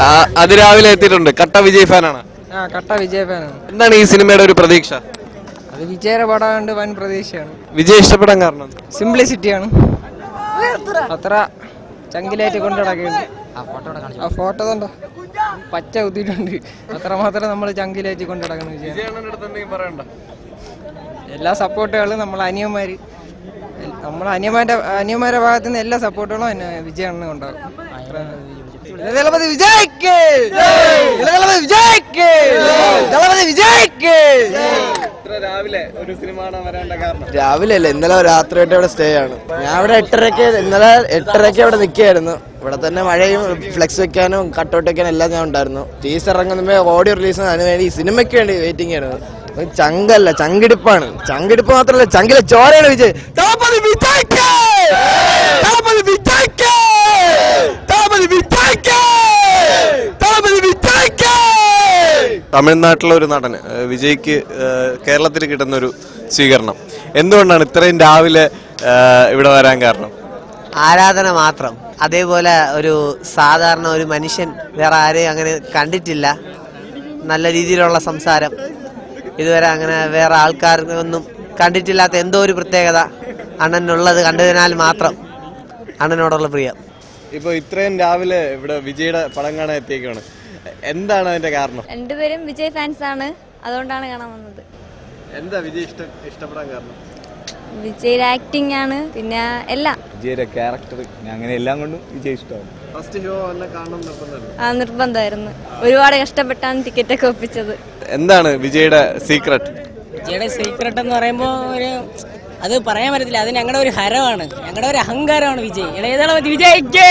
ആ, അതിരാവിലെ എത്തിയിട്ടുണ്ട് കട്ട വിജയ് ഫാനാണ് ആ കട്ട വിജയ ഫാനാണ് എന്താണ് ഈ സിനിമയുടെ ഒരു പ്രതീക്ഷ അത് വിജയുടെ പടമാണ്ട് വൻ പ്രതീക്ഷയാണ് വിജയ് ഇഷ്ടപ്പെടാൻ കാരണം സിംപ്ലിസിറ്റിയാണ് അത്ര ചങ്കിലായിട്ട് കൊണ്ടു നടക്കുന്നുണ്ട് ആ ഫോട്ടോ കണ്ടോ പച്ച കുത്തിയിട്ടുണ്ട് അത്ര മാത്രം നമ്മൾ ചങ്കിലായിട്ട് കൊണ്ടു നടക്കുന്നു വിജയ എല്ലാ സപ്പോർട്ടുകളും നമ്മൾ അനിയന്മാര് നമ്മൾ അനിയന്മാരുടെ അനിയന്മാരുടെ ഭാഗത്തു നിന്ന് എല്ലാ സപ്പോർട്ടുകളും വിജയാണ് ഉണ്ടാകും ദളപതി വിജയ്ക്ക് ദളപതി വിജയ്ക്ക് ദളപതി വിജയ്ക്ക് രാവിലെ ഒരു സിനിമ കാണാൻ വരേണ്ട കാരണം രാവിലെ അല്ല ഇന്നലെ രാത്രിയായിട്ട് ഇവിടെ സ്റ്റേ ആണ് ഞാൻ ഇവിടെ എട്ടരക്ക് ഇന്നലെ എട്ടരക്ക് ഇവിടെ നിൽക്കുകയായിരുന്നു ഇവിടെ തന്നെ മഴയും ഫ്ലെക്സ് വെക്കാനും കട്ടൗട്ട് വെക്കാനും എല്ലാം ഞാൻ ഉണ്ടായിരുന്നു ടീസർ ഇറങ്ങുന്നേ ഓഡിയോ റിലീസ് അതിന് വേണ്ടി ഈ സിനിമയ്ക്ക് വേണ്ടി വെയിറ്റിംഗ് ആയിരുന്നു ഇത് ചങ്കല്ല ചങ്കിടിപ്പാണ് ചങ്കിടിപ്പ് മാത്രമല്ല ചങ്കിലെ ചോരയാണ് വിജയ് ദളപതി വിജയ്ക്ക്! ദളപതി വിജയ്ക്ക്! ദളപതി വിജയ്ക്ക്! ദളപതി വിജയ്ക്ക്! തമിഴ്നാട്ടിലെ ഒരു നടന് ഏഹ് വിജയ്ക്ക് ഏഹ് കേരളത്തിൽ കിട്ടുന്ന ഒരു സ്വീകരണം എന്തുകൊണ്ടാണ് ഇത്രയും രാവിലെ ഏഹ് ഇവിടെ വരാൻ കാരണം ആരാധന മാത്രം അതേപോലെ ഒരു സാധാരണ ഒരു മനുഷ്യൻ വേറെ ആരെയും അങ്ങനെ കണ്ടിട്ടില്ല നല്ല രീതിയിലുള്ള സംസാരം ഇതുവരെ അങ്ങനെ വേറെ ആൾക്കാർക്കൊന്നും കണ്ടിട്ടില്ലാത്ത എന്തോ ഒരു പ്രത്യേകത അണ്ണനുള്ളത് കണ്ടതിനാൽ മാത്രം അണ്ണനോടുള്ള പ്രിയം ഇപ്പൊ ഇത്രയും രാവിലെ ഇവിടെ വിജയുടെ പടം കാണാൻ എത്തിയേക്കാണ് എന്താണ് അതിന്റെ കാരണം രണ്ടുപേരും വിജയ് ഫാൻസ് ആണ് അതുകൊണ്ടാണ് കാണാൻ വന്നത് എന്താ വിജയ് ഇഷ്ട ഇഷ്ടപ്പെടാൻ കാരണം വിജയുടെ ആക്ടിങ് ആണ് പിന്നെ എല്ലാം വിജയുടെ ക്യാരക്ടർ അങ്ങനെ എല്ലാം കൊണ്ടും വിജയ് ഇഷ്ടമാണ് ഫസ്റ്റ് ഷോ എല്ലാം കാണണം നിർബന്ധമാണ് ആ നിർബന്ധമായിരുന്നു ഒരുപാട് കഷ്ടപ്പെട്ടാണ് ടിക്കറ്റ് ഒക്കെ ഒപ്പിച്ചത് എന്താണ് വിജയുടെ സീക്രട്ട് വിജയുടെ സീക്രട്ട് എന്ന് പറയുമ്പോൾ ഒരു അത് പറയാൻ പറ്റത്തില്ല അത് ഞങ്ങളുടെ ഒരു ഹരമാണ് ഞങ്ങളുടെ ഒരു അഹങ്കാരമാണ് വിജയ് എടാ, ഏതാണ് മതി വിജയ്ക്ക്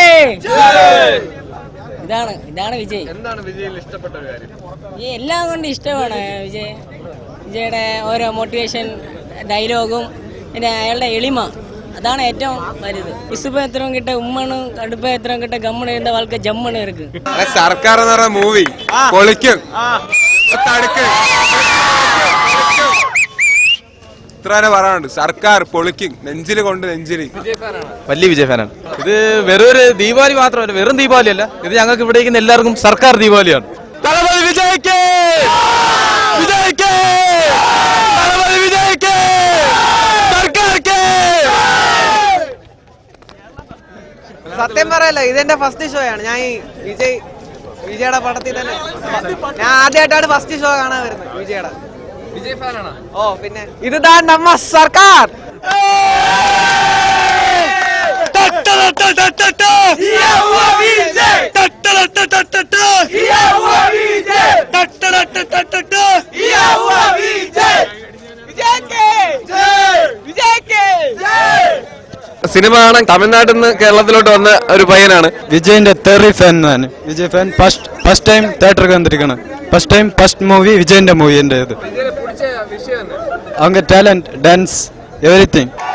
ഇതാണ് ഇതാണ് വിജയ് എന്താണ് വിജയിൽ ഇഷ്ടപ്പെട്ട ഒരു കാര്യം ഈ എല്ലാം കൊണ്ട് ഇഷ്ടമാണ് വിജയ് വിജയുടെ ഓരോ മോട്ടിവേഷൻ ഡയലോഗും പിന്നെ അയാളുടെ എളിമ അതാണ് ഏറ്റവും വലുത് ഇസുപ്പ എത്രയും കിട്ട ഉമ്മണ് കടുപ്പ എത്രയും കിട്ട ഗമ്മണ് ഇരുന്ന വാൾക്ക് ജമ്മണ് ഇருக்கு സർക്കാർ എന്ന് പറയുന്ന മൂവി പൊളിക്കും തടുക്ക്. ഇത്ര തന്നെ പറയാനുണ്ട് സർക്കാർ പൊളിക്കും നെഞ്ചില് കൊണ്ട് നെഞ്ചില് വലിയ വിജയ് ഫാനാണ് ഇത് വെറും ഒരു ദീപാവലി മാത്രമല്ല വെറും ദീപാവലി അല്ല ഇത് ഞങ്ങൾക്ക് ഇവിടെ ഇരിക്കുന്ന എല്ലാവർക്കും സർക്കാർ ദീപാവലിയാണ് തലപതി വിജയ്ക്ക് വിജയ്ക്ക് തലപതി വിജയ്ക്ക് സർക്കാർക്ക് സത്യം പറയല്ലോ ഇതെന്റെ ഫസ്റ്റ് ഷോ ആണ് ഞാൻ ഈ വിജയ് വിജയുടെ പടത്തിൽ തന്നെ ഞാൻ ആദ്യമായിട്ടാണ് ഫസ്റ്റ് ഷോ കാണാൻ വരുന്നത് വിജയുടെ വിജയ് ഫാനാണോ ഓ പിന്നെ ഇതാ നമ്മ സർക്കാർ സിനിമ കാണാൻ തമിഴ്നാട്ടിൽ നിന്ന് കേരളത്തിലോട്ട് വന്ന ഒരു പയ്യനാണ് വിജയിന്റെ തെറി ഫാൻ ഞാൻ Vijay fan first first time തിയേറ്ററിൽ വന്നിരിക്കണം ഫസ്റ്റ് ടൈം ഫസ്റ്റ് മൂവി വിജയിന്റെ മൂവി എൻ്റെ ഇത് அவங்க டேலண்ட் டான்ஸ் எவ்ரி திங்